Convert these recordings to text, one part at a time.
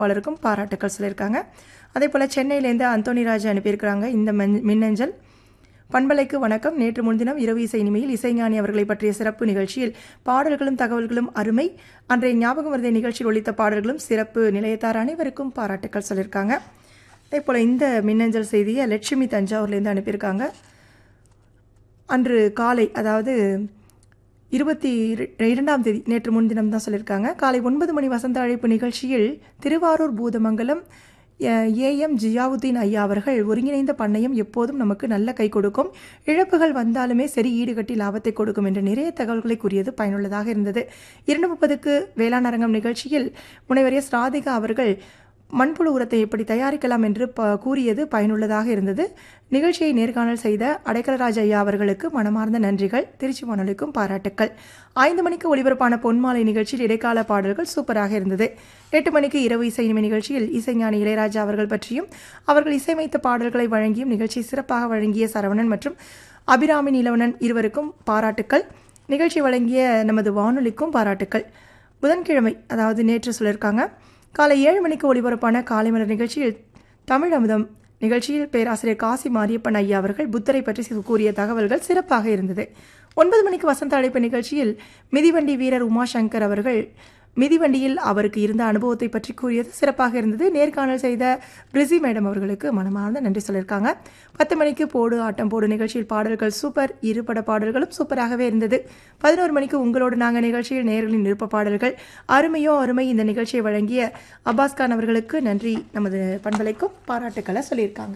பலருக்கும் பாராட்டுக்கள் சொல்லியிருக்காங்க அதே போல் சென்னையிலேருந்து அந்தோனி ராஜா அனுப்பியிருக்கிறாங்க இந்த மென் மின்னஞ்சல் பண்பலைக்கு வணக்கம் நேற்று முன்தினம் இரவு இசை இனிமையில் இசைஞானி அவர்களை பற்றிய சிறப்பு நிகழ்ச்சியில் பாடல்களும் தகவல்களும் அருமை அன்றைய ஞாபகம் வருதை நிகழ்ச்சியில் ஒழித்த பாடல்களும் சிறப்பு நிலையத்தார் அனைவருக்கும் பாராட்டுக்கள் சொல்லியிருக்காங்க அதே போல் இந்த மின்னஞ்சல் செய்தியை லட்சுமி தஞ்சாவூர்லேருந்து அனுப்பியிருக்காங்க அன்று காலை அதாவது இருபத்தி இர- இரண்டாம் தேதி நேற்று முன்தினம் தான் சொல்லியிருக்காங்க காலை ஒன்பது மணி வசந்த அழைப்பு நிகழ்ச்சியில் திருவாரூர் பூதமங்கலம் ஏஎம் ஜியாவுதீன் ஐயா அவர்கள் ஒருங்கிணைந்த பண்ணையம் எப்போதும் நமக்கு நல்ல கை கொடுக்கும் இழப்புகள் வந்தாலுமே சரி ஈடுகட்டி லாபத்தை கொடுக்கும் என்ற நிறைய தகவல்களை கூறியது பயனுள்ளதாக இருந்தது இரண்டு முப்பதுக்கு வேளாண் அரங்கம் நிகழ்ச்சியில் முனைவர் எஸ் ராதிகா அவர்கள் மண்புழு உரத்தை எப்படி தயாரிக்கலாம் என்று ப கூறியது பயனுள்ளதாக இருந்தது நிகழ்ச்சியை நேர்காணல் செய்த அடைக்கலராஜ் ஐயா அவர்களுக்கு மனமார்ந்த நன்றிகள் திருச்சி வானொலிக்கும் பாராட்டுக்கள் ஐந்து மணிக்கு ஒளிபரப்பான பொன்மாலை நிகழ்ச்சியில் இடைக்கால பாடல்கள் சூப்பராக இருந்தது எட்டு மணிக்கு இரவு இசை இனிமை நிகழ்ச்சியில் இசைஞானி இளையராஜா அவர்கள் பற்றியும் அவர்கள் இசையமைத்த பாடல்களை வழங்கியும் நிகழ்ச்சியை சிறப்பாக வழங்கிய சரவணன் மற்றும் அபிராமி நிலவணன் இருவருக்கும் பாராட்டுக்கள் நிகழ்ச்சி வழங்கிய நமது வானொலிக்கும் பாராட்டுக்கள் புதன்கிழமை அதாவது நேற்று சொல்லியிருக்காங்க காலை ஏழு மணிக்கு ஒளிபரப்பான காலை மலர் நிகழ்ச்சியில் தமிழ் அமுதம் நிகழ்ச்சியில் பேராசிரியர் காசி மாரியப்பன் ஐயா அவர்கள் புத்தரை பற்றி சி- கூறிய தகவல்கள் சிறப்பாக இருந்தது ஒன்பது மணிக்கு வசந்த அழைப்பு நிகழ்ச்சியில் மிதிவண்டி வீரர் உமாசங்கர் அவர்கள் மிதிவண்டியில் அவருக்கு இருந்த அனுபவத்தை பற்றி கூறியது சிறப்பாக இருந்தது நேர்காணல் செய்த பிரிசி மேடம் அவர்களுக்கு மனமார்ந்த நன்றி சொல்லியிருக்காங்க பத்து மணிக்கு போடு ஆட்டம் போடு நிகழ்ச்சியில் பாடல்கள் சூப்பர் இருபட பாடல்களும் சூப்பராகவே இருந்தது பதினோரு மணிக்கு உங்களோடு நாங்கள் நிகழ்ச்சியில் நேர்களின் விருப்ப பாடல்கள் அருமையோ அருமை இந்த நிகழ்ச்சியை வழங்கிய அப்பாஸ் கான் அவர்களுக்கு நன்றி நமது பண்பலைக்கும் பாராட்டுக்களை சொல்லியிருக்காங்க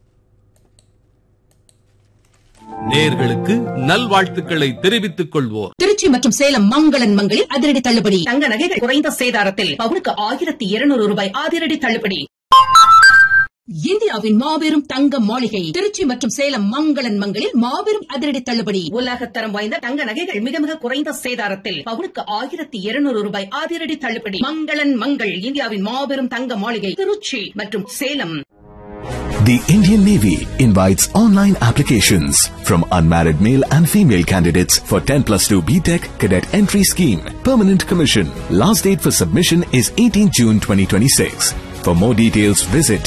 நேர்களுக்கு நல்வாழ்த்துக்களை தெரிவித்துக் கொள்வோர் திருச்சி மற்றும் சேலம் மங்களன் மங்களில் அதிரடி தள்ளுபடி தங்க நகைகள் குறைந்த சேதாரத்தில் பவுனுக்கு ஆயிரத்தி இருநூறு ரூபாய் அதிரடி தள்ளுபடி இந்தியாவின் மாபெரும் தங்க மாளிகை திருச்சி மற்றும் சேலம் மங்களன் மங்களில் மாபெரும் அதிரடி தள்ளுபடி உலகத்தரம் வாய்ந்த தங்க நகைகள் மிக மிக குறைந்த சேதாரத்தில் பவுனுக்கு ஆயிரத்தி இருநூறு ரூபாய் அதிரடி தள்ளுபடி மங்களன் மங்கள் இந்தியாவின் மாபெரும் தங்க மாளிகை திருச்சி மற்றும் Salem The Indian Navy invites online applications from unmarried male and female candidates for 10 plus 2 BTEC cadet entry scheme. Permanent commission. Last date for submission is 18 June 2026. For more details, visit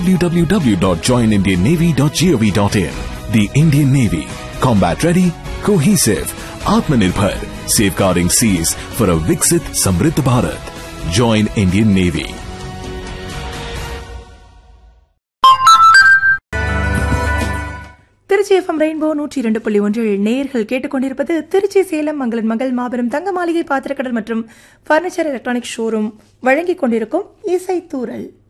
www.joinindiannavy.gov.in. The Indian Navy. Combat ready, cohesive, Atmanirbhar, safeguarding seas for a Viksit Samriddh Bharat. Join Indian Navy. Tiruchi F M rainbow நூற்றி இரண்டு புள்ளி ஒன்றில் நேயர்கள் கேட்டுக்கொண்டிருப்பது திருச்சி சேலம் மங்களன் மகள் மாபெரும் தங்க மாளிகை பாத்திரக்கடல் மற்றும் பர்னிச்சர் எலக்ட்ரானிக் ஷோரூம் வழங்கிக் கொண்டிருக்கும் இசை தூரல்